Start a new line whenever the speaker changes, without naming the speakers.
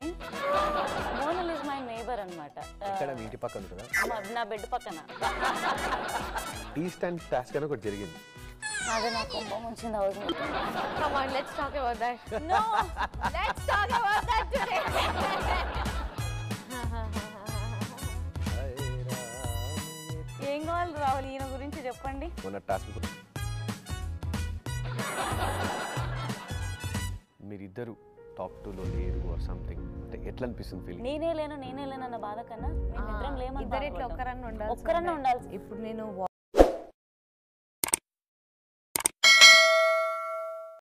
Monal is my neighbour అనమాట
ఇక్కడ మీ ఇంటి పక్కన ఉంటుందా
నా బెడ్ పక్కన
టీ స్టాండ్ టాస్క్ అని ఒకటి జరిగింది
అదే నాకు కొంప ముంచింది house
Come on, let's talk about that.
No
Let's talk about that today.
ఏం కావాలి రావాలి ఈయన గురించి చెప్పండి
మొన్న టాస్క్ మీరిద్దరు టాప్ టూలో లేరు ఆర్ సంథింగ్ అంటే ఎట్లా అనిపిస్తుంది ఫీలింగ్
నేనే లేను నేనే లేను అన్న బాధ కన్నా మేము ఇద్దరం లేమని
ఇద్దరు ఇట్లా
బాధపడ్డాం.
ఒక్కరన్నా ఉండాలి
ఒక్కరన్నా ఉండాల్సి
ఇప్పుడు నేను